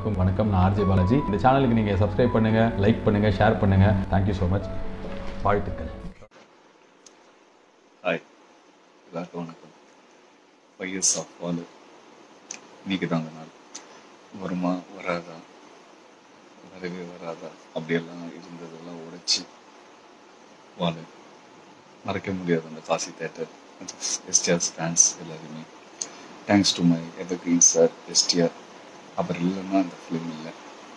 அனைவருக்கும் வணக்கம் நான் ஆர்ஜே பாலாஜி இந்த சேனலுக்கு நீங்கள் சப்ஸ்கிரைப் பண்ணுங்கள் லைக் பண்ணுங்கள் ஷேர் பண்ணுங்கள் தேங்க்யூ ஸோ மச் வாழ்த்துக்கள் ஹாய் எல்லாருக்கும் வணக்கம் ஃபைவ் இயர்ஸ் ஆஃப் வால் இன்னைக்கு தான் அந்த நாள் வருமா வராதா வரவே வராதா அப்படியெல்லாம் இருந்ததெல்லாம் உடைச்சி வால் மறக்க முடியாது அந்த காசி தேட்டர் எஸ்டிஆர் ஃபேன்ஸ் எல்லாருமே thanks to my evergreen sir STR அவர் இல்லைன்னா அந்த ஃபிலிம் இல்லை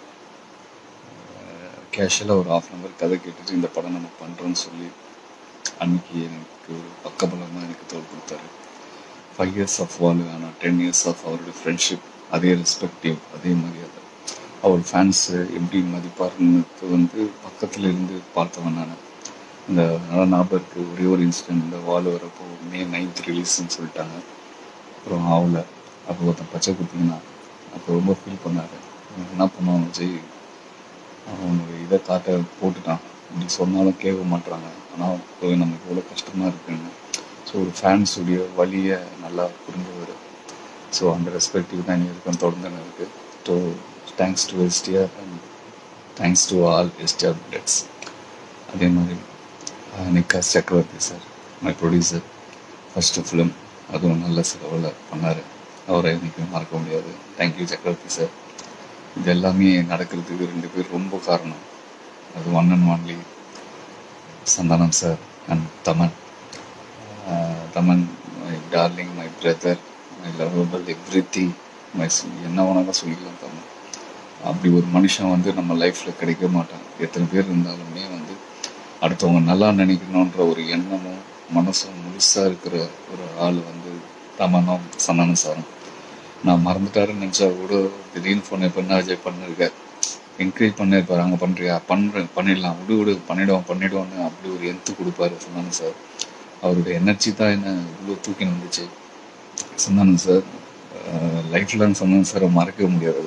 கேஷுவலாக ஒரு ஆஃப் அன் ஹவர் கதை கேட்டுட்டு இந்த படம் நம்ம பண்ணுறோன்னு சொல்லி அன்னைக்கு எனக்கு ஒரு பக்கபலமாக எனக்கு தோல் கொடுத்தாரு ஃபைவ் இயர்ஸ் ஆஃப் வால் ஆனால் டென் இயர்ஸ் ஆஃப் அவருடைய ஃப்ரெண்ட்ஷிப் அதே ரெஸ்பெக்டிவ் அதே மரியாதை அவர் ஃபேன்ஸு எப்படி மதிப்பாருன்னு வந்து பக்கத்துல இருந்து பார்த்தவன் நான் இந்த நல்ல ஞாபகம் இருக்கு ஒரே ஒரு இன்சிடென்ட் இந்த வால் வரப்போ மே நைன்த் ரிலீஸ்ன்னு சொல்லிட்டாங்க அப்புறம் ஆகல அப்போ ஒருத்தன் பச்சை குத்திங்கன்னா அப்போ ரொம்ப ஃபீல் பண்ணாரு அவன் என்ன பண்ணுவான் விஜய் அவனுடைய இதை காட்ட போட்டுட்டான் இப்படி சொன்னாலும் கேட்க மாட்றாங்க ஆனால் போய் நமக்கு எவ்வளோ கஷ்டமாக இருக்குன்னு ஸோ ஒரு ஃபேன்ஸுடைய வழியை நல்லா புரிஞ்சவர் ஸோ அந்த ரெஸ்பெக்டிவ் தான் இனி இருக்கும் தொடர்ந்து இருக்கு so thanks to STR and thanks to all STR bloods அதே மாதிரி அஹ், நிக்காஸ் Chakravarthy sir my producer first film அதுவும் நல்ல செலவில் பண்ணார் அவரை இன்னைக்கு மறக்க முடியாது தேங்க்யூ சக்கரவர்த்தி சார் இது எல்லாமே நடக்கிறதுக்கு ரெண்டு பேர் ரொம்ப காரணம் அது one and only Santhanam sir and Thaman ah Thaman my darling my brother my lovable everything my என்ன வேணாலும் சொல்லிக்கலாம் தமன் அப்படி ஒரு மனுஷன் வந்து நம்ம லைஃப்பில் கிடைக்க மாட்டான் எத்தனை பேர் இருந்தாலுமே வந்து அடுத்தவங்க நல்லா நினைக்கணுன்ற ஒரு எண்ணமும் மனசும் முழுசாக இருக்கிற ஒரு ஆள் வந்து தமனும் சந்தானம் சாரும் நான் மறந்துட்டாருன்னு நினச்சா கூட திடீர்னு ஃபோன் இப்போ என்ன அஜய் பண்ணிருக்க என்கரேஜ் பண்ணிருப்பாரு அங்கே பண்ணுறியா பண்ணுறேன் பண்ணிடலாம் விடு விடு பண்ணிடுவோம் பண்ணிடுவோன்னு அப்படி ஒரு எந்து கொடுப்பாரு சந்தானம் சார் அவருடைய எனர்ஜி தான் என்ன இவ்வளோ தூக்கி வந்துச்சு Santhanam sir life long Santhanam சாரை மறக்கவே முடியாது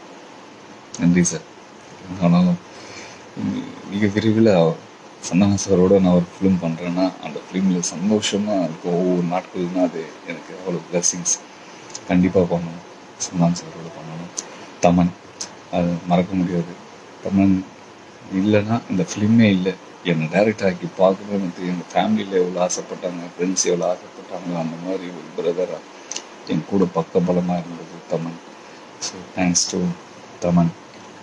நன்றி சார் ஆனாலும் மி- மிக விரைவில் சந்தானம் சாரோட நான் ஒரு ஃபிலிம் பண்ணுறேன்னா அந்த ஃபிலிமில் சந்தோஷமாக இருக்கும் ஒவ்வொரு நாட்கள்னா அது எனக்கு அவ்வளோ பிளெஸிங்ஸ் கண்டிப்பாக பண்ணணும் சந்தானம் சாரோட பண்ணணும் தமன் அது மறக்க முடியாது தமன் இல்லைன்னா இந்த ஃபிலிமே இல்லை என்னை டைரக்ட் ஆக்கி பார்க்கணும்னு எங்கள் ஃபேமிலியில் எவ்வளோ ஆசைப்பட்டாங்க ஃப்ரெண்ட்ஸ் எவ்வளோ ஆசைப்பட்டாங்க அந்த மாதிரி ஒரு பிரதராக என் கூட பக்கபலமாக இருந்தது Thaman so thanks to Thaman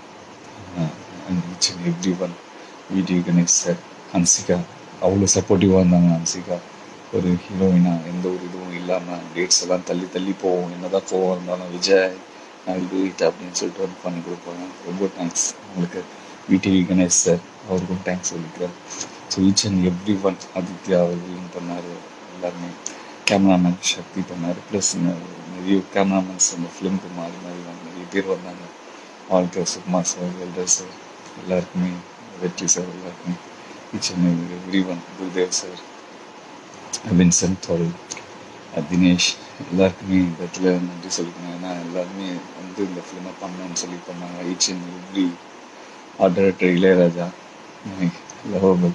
and each and every one VTV Ganesh sir Hansika அவ்வளோ சப்போர்ட்டிவாக இருந்தாங்க ஹன்சிகா ஒரு ஹீரோயினா எந்த ஒரு இதுவும் இல்லாமல் டேட்ஸ் எல்லாம் தள்ளி தள்ளி போவோம் என்னதான் கோவம் இருந்தாலும் விஜய் நான் டூ இட் அப்படின்னு சொல்லிட்டு வந்து பண்ணி கொடுப்பாங்க ரொம்ப தேங்க்ஸ் உங்களுக்கு விடிவி கணேஷ் சார் அவருக்கும் தேங்க்ஸ் சொல்லிக்கிறேன் so each and every one Aditya அவர்களும் பண்ணார் எல்லாருமே கேமராமேன் சக்தி பண்ணார் ப்ளஸ் நிறைய கேமராமேன்ஸ் அந்த ஃபிலிம்க்கு மாறி மாறி வந்து நிறைய பேர் வந்தாங்க வாழ்க்கை சுகுமார் சார் வெல்டர் சார் எல்லாருக்குமே வெற்றி சார் எல்லாருக்குமே each and every one Gurudev sir Vincent தோல் தினேஷ் எல்லாருக்குமே இந்த இடத்துல நன்றி சொல்லிக்கணும் ஏன்னா எல்லாருமே வந்து இந்த ஃபிலிமை பண்ணணும்னு சொல்லி பண்ணாங்க each and every art director Ilaiyaraaja lovable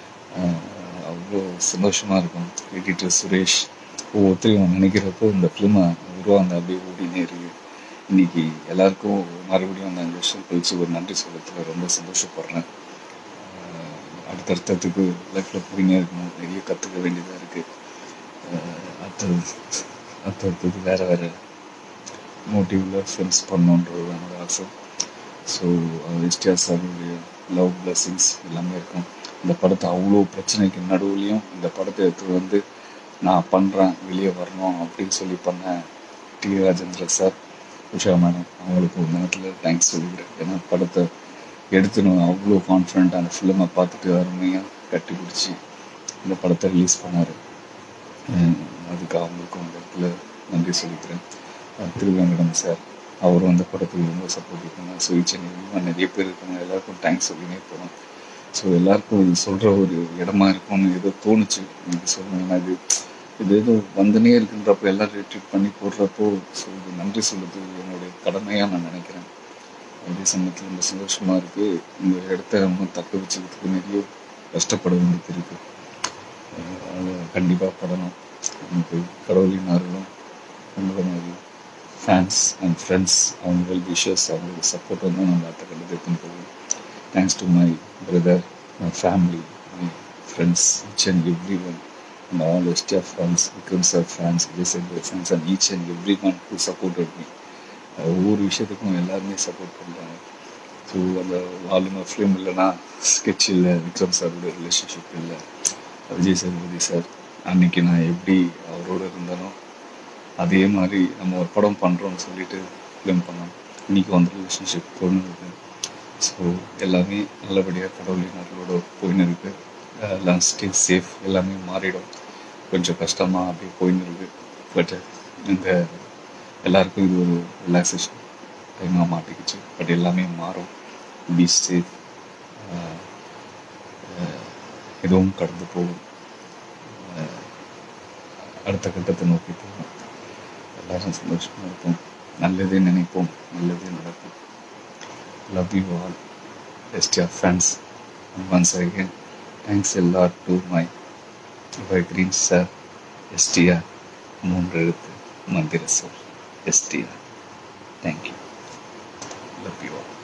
அவ்வளோ சந்தோஷமாக இருக்கும் எடிட்டர் சுரேஷ் ஒவ்வொருத்தரையும் நினைக்கிறப்போ இந்த ஃபிலிமை உருவாங்க அப்படியே ஓடினே இருக்கு இன்னைக்கு எல்லாருக்கும் மறுபடியும் அந்த அஞ்சு வருஷம் கழிச்சு ஒரு நன்றி சொல்றதுல ரொம்ப சந்தோஷப்படுறேன் ஆஹ் அடுத்தடுத்ததுக்கு லைஃப்பில் போயினே இருக்கணும் நிறைய கற்றுக்க வேண்டியதாக இருக்குது அடுத்தது அடுத்தடுத்தது வேறு வேறு மோட்டிவில் ஃப்ரெண்ட்ஸ் பண்ணணுன்றது என்னோட ஆசை ஸோ எஸ்டிஆர் சாருடைய லவ் பிளெஸிங்ஸ் எல்லாமே இருக்கும் இந்த படத்தை அவ்வளோ பிரச்சனைக்கு நடுவுலையும் இந்த படத்தை எடுத்து வந்து நான் பண்ணுறேன் வெளியே வரணும் அப்படின்னு சொல்லி பண்ண T Rajendra sir Usha madam அவங்களுக்கு ஒரு நேரத்தில் தேங்க்ஸ் சொல்லிக்கிறேன் ஏன்னா படத்தை எடுத்துணும் அவ்வளோ கான்ஃபிடென்ட் அந்த ஃபிலிமை பார்த்துட்டு அருமையாக கட்டி பிடிச்சி இந்த படத்தை ரிலீஸ் பண்ணார் அதுக்கு அவங்களுக்கும் இந்த இடத்துல நன்றி சொல்லிக்கிறேன் அஹ் திருவேங்கடம் சார் அவரும் அந்த படத்துக்கு ரொம்ப சப்போர்ட் பண்ணார் ஸோ ஈச் அண்ட் நிறைய பேர் இருக்காங்க எல்லாருக்கும் தேங்க்ஸ் சொல்லினே போகிறோம் ஸோ எல்லாருக்கும் இது சொல்கிற ஒரு இடமா இருக்கும்னு ஏதோ தோணுச்சு எனக்கு சொல்லுங்கன்னா இது இது ஏதோ வந்துனே இருக்குன்றப்போ எல்லாம் ரிட்ரீட் பண்ணி போடுறப்போ ஸோ இது நன்றி சொல்லுறது என்னுடைய கடமையாக நான் நினைக்கிறேன் அதே சமயத்தில் ரொம்ப சந்தோஷமாக இருக்குது இந்த இடத்த நம்ம தக்க வச்சுக்கிறதுக்கு நிறைய கஷ்டப்பட வேண்டியது இருக்குது அது கண்டிப்பாக படணும் நமக்கு கடவுளின் அருளும் உங்களை மாதிரி ஃபேன்ஸ் அண்ட் ஃப்ரெண்ட்ஸ் அவங்க வெல் விஷஸ் அவங்களோட சப்போர்ட் வந்து நம்ம அடுத்த கட்டத்தை எடுத்துன்னு போகணும் thanks to my brother my family my friends each and every one and all STF fans, Vikram sir fans, Vijay Sengupta fans and each and every one who supported me. Ah ஒவ்வொரு விஷயத்துக்கும் எல்லாருமே support பண்ணுறாங்க so அந்த வால்யூமர் film இல்லைன்னா sketch இல்லை விக்ரம் சாரோட relationship இல்லை Vijay Sethupathi sir அன்னைக்கு நான் எப்படி அவரோட இருந்தனோ அதே மாதிரி நம்ம ஒரு படம் பண்ணுறோம்னு சொல்லிட்டு ஃபிலிம் பண்ணோம் இன்னைக்கு வந்து ரிலேஷன்ஷிப் பொண்ணு இருக்கு ஸோ எல்லாமே நல்லபடியாக கடவுளின் அருளோட போயின்னு இருக்கு அஹ் எல்லாம் ஸ்டே சேஃப் எல்லாமே மாறிடும் கொஞ்சம் கஷ்டமாக அப்படியே போயின்னு இருக்கு பட் இந்த எல்லாருக்கும் இது ஒரு ரிலாக்ஸேஷன் டைமாக மாட்டிக்கிச்சு பட் எல்லாமே மாறும் பி சேஃப் எதுவும் கடந்து போகும் அஹ் அடுத்த கட்டத்தை நோக்கி போகும் எல்லாரும் சந்தோஷமாக இருப்போம் நல்லதே நினைப்போம் நல்லதே நடக்கும் love you all STR fans once again thanks எல்லா to my green sir STR மூன்று எழுத்து மந்திர சொல் STR thank you love you all